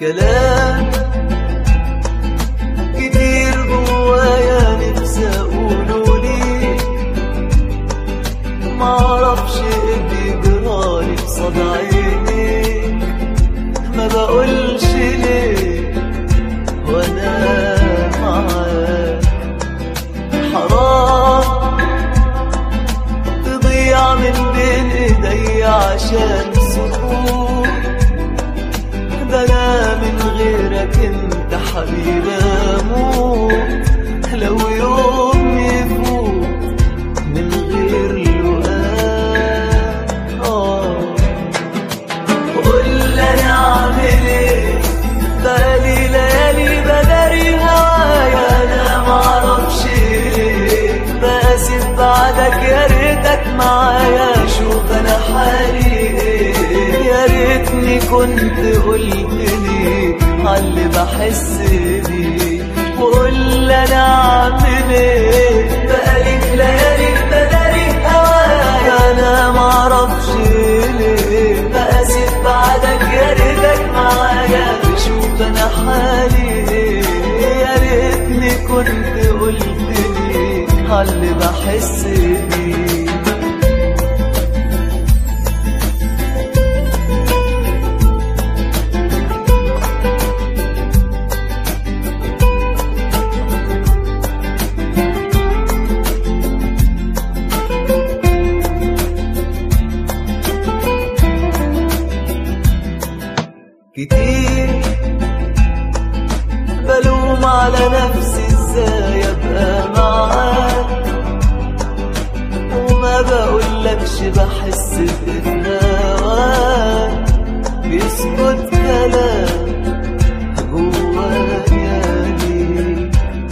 كلام كتير جوايا نفسي اقوله ليك معرفش ايه بيجرالي قصاد عينيك ما بقولش ليه وانا معاك حرام تضيع من بين ايدي عشان سكوت ده انا من غيرك انت حبيبي اموت لو يوم يفوت من غير لقاء آه. قول لي انا اعمل ايه بقالي ليالي بداري هوايا انا معرفش ليه بقاسي بعدك يا ريتك معايا شوف انا حالي ايه يا ريتني كنت قلت لي عاللي بحس بيه وقول لي انا اعمل ايه بقالي ليالي بداري هوايا انا معرفش ليه بقاسي بعدك يا ريتك معايا شوف انا حالي ايه يا ريتني كنت قلت لي عاللي بحس بيه كتير بلوم على نفسي ازاي ابقى معاك وما بقولكش بحس بهواك بيسكت كلام جوايا ليه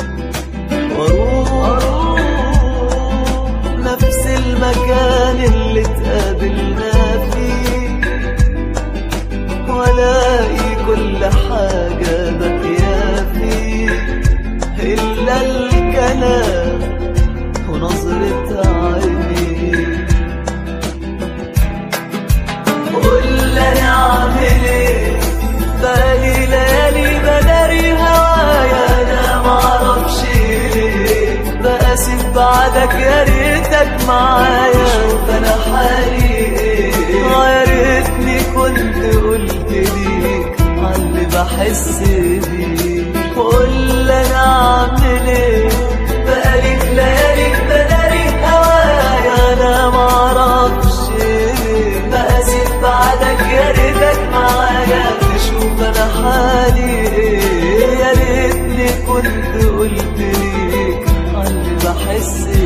واروح نفس المكان اللي اتقابلنا فيه والاقي كل حاجة باقية فيه إلا الكلام ونظرة عيني قول لي أنا أعمل إيه بقالي ليالي بداري هوايا أنا معرفش ليه بقاسي بعدك يا ريتك معايا شوف أنا حالي إيه يا ريتني كنت قلت ليك عاللي بحس بيه وقول لي أنا أعمل إيه بقالي ليالي بداري هوايا أنا معرفش ليه بقاسي بعدك يا ريتك معايا تشوف أنا حالي إيه يا ريتني كنت قلت ليك عاللي بحس